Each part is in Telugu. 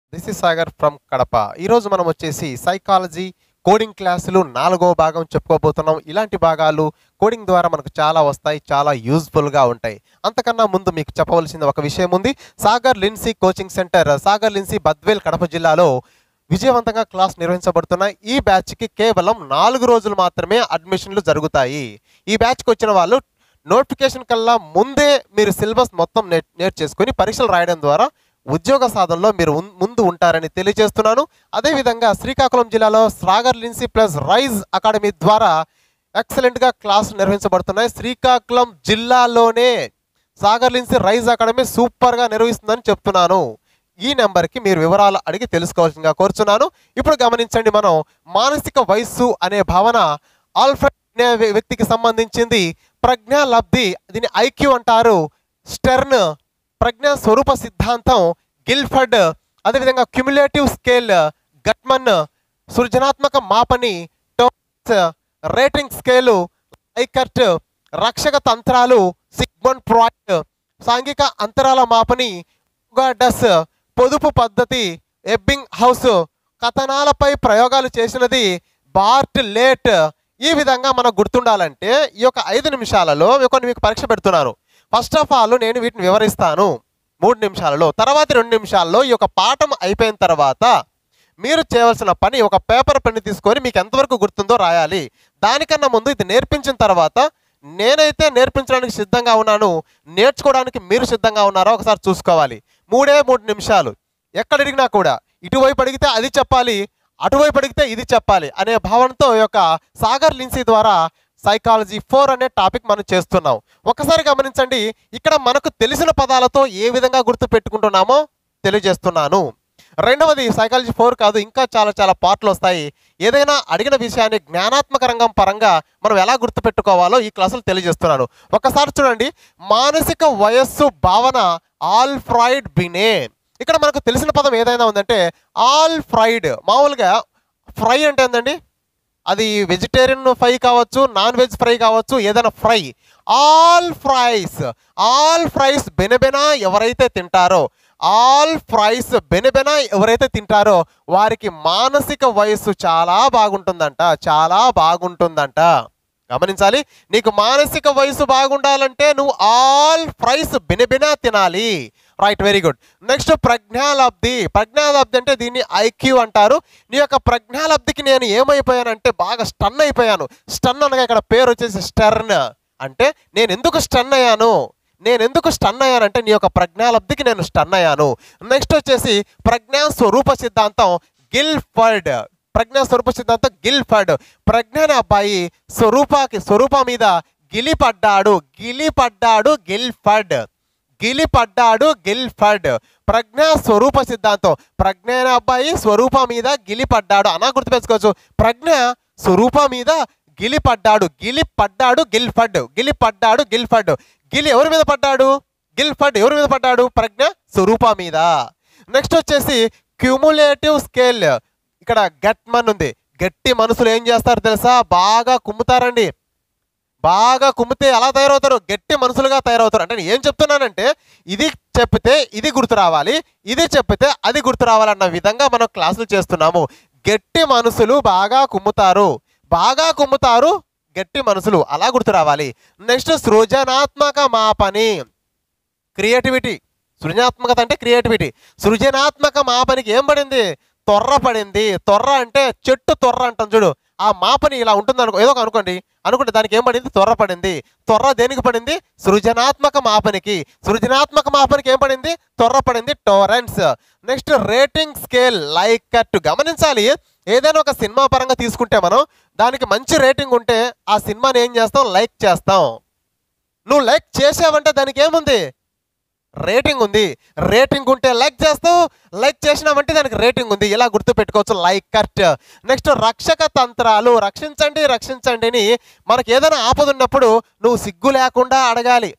This is Sagar from Kadapa ఈరోజు మనం వచ్చేసి సైకాలజీ కోడింగ్ క్లాసులు నాలుగో భాగం చెప్పుకోబోతున్నాం ఇలాంటి భాగాలు కోడింగ్ ద్వారా మనకు చాలా వస్తాయి చాలా యూజ్ఫుల్గా ఉంటాయి అంతకన్నా ముందు మీకు చెప్పవలసిన ఒక విషయం ఉంది సాగర్ లిన్సీ కోచింగ్ సెంటర్ సాగర్ లిన్సీ బద్వేల్ కడప జిల్లాలో విజయవంతంగా క్లాస్ నిర్వహించబడుతున్నాయి ఈ బ్యాచ్కి కేవలం నాలుగు రోజులు మాత్రమే అడ్మిషన్లు జరుగుతాయి ఈ బ్యాచ్కి వచ్చిన వాళ్ళు నోటిఫికేషన్ కల్లా ముందే మీరు సిలబస్ మొత్తం నే నేర్చేసుకొని పరీక్షలు రాయడం ద్వారా ఉద్యోగ సాధనలో మీరు ఉన్- ముందు ఉంటారని తెలియజేస్తున్నాను అదేవిధంగా శ్రీకాకుళం జిల్లాలో సాగర్ లిన్సీ ప్లస్ రైజ్ అకాడమీ ద్వారా ఎక్సలెంట్గా క్లాసులు నిర్వహించబడుతున్నాయి శ్రీకాకుళం జిల్లాలోనే సాగర్ లిన్సీ రైజ్ అకాడమీ సూపర్గా నిర్వహిస్తుందని చెప్తున్నాను ఈ నెంబర్కి మీరు వివరాలు అడిగి తెలుసుకోవాల్సిందిగా కోరుచున్నాను ఇప్పుడు గమనించండి మనం మానసిక వయస్సు అనే భావన ఆల్ఫ్రెడ్ అనే వ్య- వ్యక్తికి సంబంధించింది ప్రజ్ఞా లబ్ధి దీని ఐక్యూ అంటారు స్టెర్న్ ప్రజ్ఞా స్వరూప సిద్ధాంతం గిల్ఫర్డ్ అదేవిధంగా క్యుములేటివ్ స్కేల్ గట్మన్ సృజనాత్మక మాపని టోన్స్ రేటింగ్ స్కేలు ఐకర్ట్ రక్షక తంత్రాలు సిగ్మండ్ ఫ్రాయిడ్ సాంఘిక అంతరాల మాపని డస్ పొదుపు పద్ధతి ఎబ్బింగ్ హౌస్ కథనాలపై ప్రయోగాలు చేసినది బార్ట్ లేట్ ఈ విధంగా మనకు గుర్తుండాలంటే ఈ యొక్క ఐదు నిమిషాలలో కొన్ని మీకు పరీక్ష పెడుతున్నాను ఫస్ట్ ఆఫ్ ఆల్ నేను వీటిని వివరిస్తాను మూడు నిమిషాలలో తర్వాత రెండు నిమిషాల్లో ఈ యొక్క పాఠం అయిపోయిన తర్వాత మీరు చేయవలసిన పని ఒక పేపర్ పెన్ తీసుకొని మీకు ఎంతవరకు గుర్తుందో రాయాలి దానికన్నా ముందు ఇది నేర్పించిన తర్వాత నేనైతే నేర్పించడానికి సిద్ధంగా ఉన్నాను నేర్చుకోవడానికి మీరు సిద్ధంగా ఉన్నారో ఒకసారి చూసుకోవాలి మూడే మూడు నిమిషాలు ఎక్కడ అడిగినా కూడా ఇటువైపు అడిగితే అది చెప్పాలి అటువైపు అడిగితే ఇది చెప్పాలి అనే భావనతో ఈ యొక్క సాగర్ లిన్సీ ద్వారా సైకాలజీ ఫోర్ అనే టాపిక్ మనం చేస్తున్నాం ఒకసారి గమనించండి ఇక్కడ మనకు తెలిసిన పదాలతో ఏ విధంగా గుర్తు పెట్టుకుంటున్నామో తెలియజేస్తున్నాను రెండవది సైకాలజీ ఫోర్ కాదు ఇంకా చాలా చాలా పార్ట్లు వస్తాయి ఏదైనా అడిగిన విషయాన్ని జ్ఞానాత్మక రంగం పరంగా మనం ఎలా గుర్తుపెట్టుకోవాలో ఈ క్లాసులు తెలియజేస్తున్నాను ఒకసారి చూడండి మానసిక వయస్సు భావన ఆల్ ఫ్రైడ్ బినే ఇక్కడ మనకు తెలిసిన పదం ఏదైనా ఉందంటే ఆల్ ఫ్రైడ్ మామూలుగా ఫ్రై అంటే ఏందండి అది వెజిటేరియన్ ఫ్రై కావచ్చు నాన్ వెజ్ ఫ్రై కావచ్చు ఏదైనా fry all fries all fries బెనబెన ఎవరైతే తింటారో ఆల్ ఫ్రైస్ బెనబెన ఎవరైతే తింటారో వారికి మానసిక వయస్సు చాలా బాగుంటుందంట చాలా బాగుంటుందంట గమనించాలి నీకు మానసిక వయసు బాగుండాలంటే నువ్వు ఆల్ ఫ్రైస్ బినబిన తినాలి రైట్ వెరీ గుడ్ నెక్స్ట్ ప్రజ్ఞాలబ్ధి ప్రజ్ఞాలబ్ధి అంటే దీన్ని ఐక్యూ అంటారు నీ యొక్క ప్రజ్ఞాలబ్ధికి నేను ఏమైపోయానంటే బాగా స్టన్ అయిపోయాను స్టన్ అనగా ఇక్కడ పేరు వచ్చేసి స్టర్న్ అంటే నేను ఎందుకు స్టన్ అయ్యాను నేను ఎందుకు స్టన్ అయ్యానంటే నీ యొక్క ప్రజ్ఞాలబ్ధికి నేను స్టన్ అయ్యాను నెక్స్ట్ వచ్చేసి ప్రజ్ఞా స్వరూప సిద్ధాంతం గిల్ఫర్డ్ ప్రజ్ఞా స్వరూప సిద్ధాంతం గిల్ఫర్డ్ ప్రజ్ఞ అనే అబ్బాయి స్వరూపాకి స్వరూప మీద గిలిపడ్డాడు గిలిపడ్డాడు గిల్ఫర్డ్ గిలిపడ్డాడు గిల్ఫర్డ్ ప్రజ్ఞ స్వరూప సిద్ధాంతం ప్రజ్ఞ అనే అబ్బాయి స్వరూప మీద గిలిపడ్డాడు అనా గుర్తుపెట్టుకోవచ్చు ప్రజ్ఞ స్వరూప మీద గిలిపడ్డాడు గిలిపడ్డాడు గిల్ఫర్డ్ గిలిపడ్డాడు గిల్ఫర్డ్ గిలి ఎవరి మీద పడ్డాడు గిల్ఫర్డ్ ఎవరి మీద పడ్డాడు ప్రజ్ఞ స్వరూప మీద నెక్స్ట్ వచ్చేసి క్యూములేటివ్ స్కేల్ ఇక్కడ గట్మన్ ఉంది గట్టి మనుషులు ఏం చేస్తారు తెలుసా బాగా కుమ్ముతారండి బాగా కుమ్మితే ఎలా తయారవుతారు గట్టి మనుషులుగా తయారవుతారు అంటే నేను ఏం చెప్తున్నానంటే ఇది చెప్తే ఇది గుర్తు రావాలి ఇది చెప్తే అది గుర్తు రావాలన్న విధంగా మనం క్లాసులు చేస్తున్నాము గట్టి మనుషులు బాగా కుమ్ముతారు బాగా కుమ్ముతారు గట్టి మనుషులు అలా గుర్తు రావాలి నెక్స్ట్ సృజనాత్మక మాపని క్రియేటివిటీ సృజనాత్మకత అంటే క్రియేటివిటీ సృజనాత్మక మాపనికి ఏం పడింది తొర్ర పడింది తొర్ర అంటే చెట్టు తొర్ర అంటాం చూడు ఆ మాపని ఇలా ఉంటుంది అనుకో ఏదో ఒక అనుకోండి అనుకుంటే దానికి ఏం పడింది తొర్ర పడింది తొర్ర దేనికి పడింది సృజనాత్మక మాపనికి సృజనాత్మక మాపనికి ఏం పడింది తొర్ర పడింది Torrance next rating scale Likert గమనించాలి ఏదైనా ఒక సినిమా పరంగా తీసుకుంటే మనం దానికి మంచి రేటింగ్ ఉంటే ఆ సినిమాని ఏం చేస్తాం లైక్ చేస్తాం నువ్వు లైక్ చేసావంటే దానికి ఏముంది రేటింగ్ ఉంది రేటింగ్ ఉంటే లైక్ చేస్తావు లైక్ చేసినామంటే దానికి రేటింగ్ ఉంది ఇలా గుర్తు పెట్టుకోవచ్చు లైక్ కట్ నెక్స్ట్ రక్షక తంత్రాలు రక్షించండి రక్షించండి అని మనకి ఏదైనా ఆపద ఉన్నప్పుడు నువ్వు సిగ్గు లేకుండా అడగాలి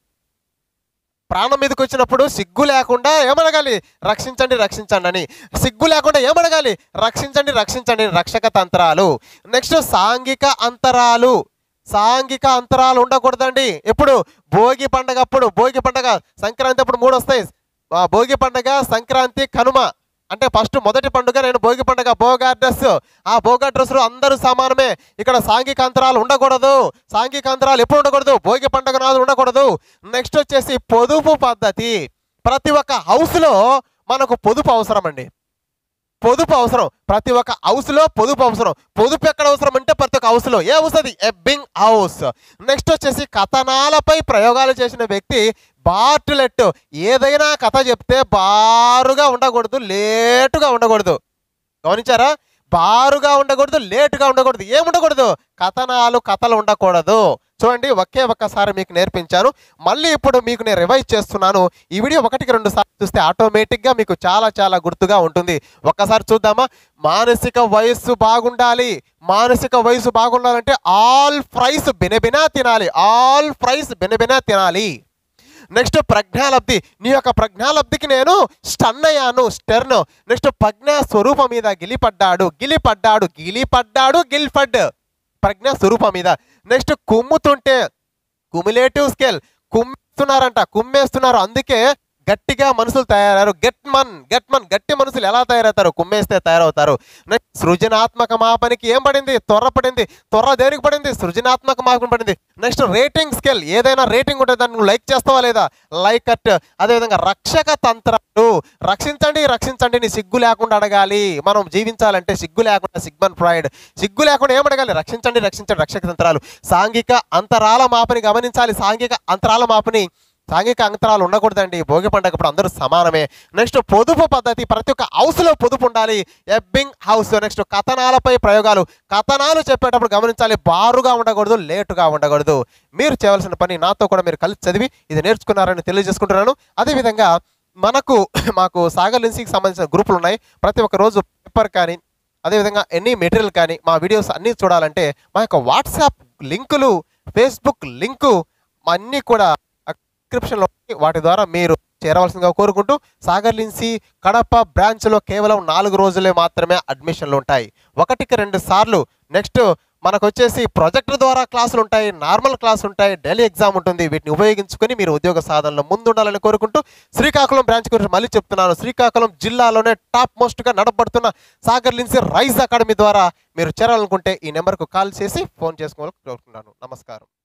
ప్రాణం మీదకి వచ్చినప్పుడు సిగ్గు లేకుండా ఏమడగాలి రక్షించండి రక్షించండి అని సిగ్గు లేకుండా ఏమడగాలి రక్షించండి రక్షించండి అని రక్షక తంత్రాలు నెక్స్ట్ సాంఘిక అంతరాలు సాంఘిక అంతరాలు ఉండకూడదండి ఎప్పుడు భోగి పండగ అప్పుడు భోగి పండగ సంక్రాంతి అప్పుడు మూడు వస్తాయి ఆ భోగి పండగ సంక్రాంతి కనుమ అంటే ఫస్ట్ మొదటి పండుగ నేను భోగి పండుగ భోగా డ్రెస్ ఆ భోగా డ్రెస్సులు అందరూ సమానమే ఇక్కడ సాంఘిక అంతరాలు ఉండకూడదు సాంఘిక అంతరాలు ఎప్పుడు ఉండకూడదు భోగి పండుగ నాడు ఉండకూడదు నెక్స్ట్ వచ్చేసి పొదుపు పద్ధతి ప్రతి ఒక్క హౌస్లో మనకు పొదుపు అవసరం అండి పొదుపు అవసరం ప్రతి ఒక్క హౌస్లో పొదుపు అవసరం పొదుపు ఎక్కడ అవసరం అంటే ప్రతి ఒక్క హౌస్లో ఏ హౌస్ అది ఎబ్బింగ్ హౌస్ నెక్స్ట్ వచ్చేసి కథనాలపై ప్రయోగాలు చేసిన వ్యక్తి బార్టులెట్ ఏదైనా కథ చెప్తే బారుగా ఉండకూడదు లేటుగా ఉండకూడదు గమనించారా బారుగా ఉండకూడదు లేటుగా ఉండకూడదు ఏముండకూడదు కథనాలు కథలు ఉండకూడదు చూడండి ఒకే ఒక్కసారి మీకు నేర్పించాను మళ్ళీ ఇప్పుడు మీకు నేను రివైజ్ చేస్తున్నాను ఈ వీడియో ఒకటికి రెండు సార్లు చూస్తే ఆటోమేటిక్గా మీకు చాలా చాలా గుర్తుగా ఉంటుంది ఒక్కసారి చూద్దామా మానసిక వయస్సు బాగుండాలి మానసిక వయసు బాగుండాలంటే ఆల్ ఫ్రైస్ బినబినా తినాలి ఆల్ ఫ్రైస్ బినబినా తినాలి నెక్స్ట్ ప్రజ్ఞాలబ్ధి నీ యొక్క ప్రజ్ఞాలబ్ధికి నేను స్టన్ అయ్యాను స్టెర్న్ నెక్స్ట్ ప్రజ్ఞా స్వరూపం మీద గిలిపడ్డాడు గిలిపడ్డాడు గిలిపడ్డాడు గిల్ఫడ్ ప్రజ్ఞా స్వరూపం మీద నెక్స్ట్ కుమ్ముతుంటే కుములేటివ్ స్కేల్ కుమ్మేస్తున్నారంట కుమ్మేస్తున్నారు అందుకే గట్టిగా మనుషులు తయారయ్యారు గెట్ మన్ గెట్ మన్ గట్టి మనుషులు ఎలా తయారవుతారు కుమ్మేస్తే తయారవుతారు నెక్స్ట్ సృజనాత్మక మాపనికి ఏం పడింది త్వర పడింది త్వర దేనికి పడింది సృజనాత్మక మాపం పడింది నెక్స్ట్ రేటింగ్ స్కేల్ ఏదైనా రేటింగ్ ఉంటే దాన్ని నువ్వు లైక్ చేస్తావా లేదా లైక్ అట్ అదేవిధంగా రక్షక తంత్రాలు రక్షించండి రక్షించండి నీ సిగ్గు లేకుండా అడగాలి మనం జీవించాలంటే సిగ్గు లేకుండా సిగ్మన్ ఫ్రాయిడ్ సిగ్గు లేకుండా ఏం అడగాలి రక్షించండి రక్షించండి రక్షక తంత్రాలు సాంఘిక అంతరాల మాపని గమనించాలి సాంఘిక అంతరాల మాపని సాంఘిక అంతరాలు ఉండకూడదండి భోగి పండుగప్పుడు అందరూ సమానమే నెక్స్ట్ పొదుపు పద్ధతి ప్రతి ఒక్క హౌస్లో పొదుపు ఉండాలి ఎబ్బింగ్ హౌస్ నెక్స్ట్ కథనాలపై ప్రయోగాలు కథనాలు చెప్పేటప్పుడు గమనించాలి బారుగా ఉండకూడదు లేటుగా ఉండకూడదు మీరు చేయవలసిన పని నాతో కూడా మీరు కలిసి చదివి ఇది నేర్చుకున్నారని తెలియజేసుకుంటున్నాను అదేవిధంగా మనకు మాకు సాగర్ లిన్సీకి సంబంధించిన గ్రూపులు ఉన్నాయి ప్రతి ఒక్క రోజు పేపర్ కానీ అదేవిధంగా ఎనీ మెటీరియల్ కానీ మా వీడియోస్ అన్నీ చూడాలంటే మా యొక్క వాట్సాప్ లింకులు ఫేస్బుక్ లింకు అన్నీ కూడా డిస్క్రిప్షన్లో ఉన్నాయి. వాటి ద్వారా మీరు చేరవలసిందిగా కోరుకుంటూ సాగర్ లిన్సీ కడప బ్రాంచ్లో కేవలం నాలుగు రోజులే మాత్రమే అడ్మిషన్లు ఉంటాయి ఒకటికి రెండు సార్లు నెక్స్ట్ మనకు వచ్చేసి ప్రొజెక్టర్ ద్వారా క్లాసులు ఉంటాయి నార్మల్ క్లాస్ ఉంటాయి డైలీ ఎగ్జామ్ ఉంటుంది వీటిని ఉపయోగించుకొని మీరు ఉద్యోగ సాధనలో ముందుండాలని కోరుకుంటూ శ్రీకాకుళం బ్రాంచ్ గురించి మళ్ళీ చెప్తున్నాను శ్రీకాకుళం జిల్లాలోనే టాప్ మోస్ట్గా నడపడుతున్న సాగర్ లిన్సీ రైస్ అకాడమీ ద్వారా మీరు చేరాలనుకుంటే ఈ నెంబర్కు కాల్ చేసి ఫోన్ చేసుకోవాలని కోరుకుంటున్నాను నమస్కారం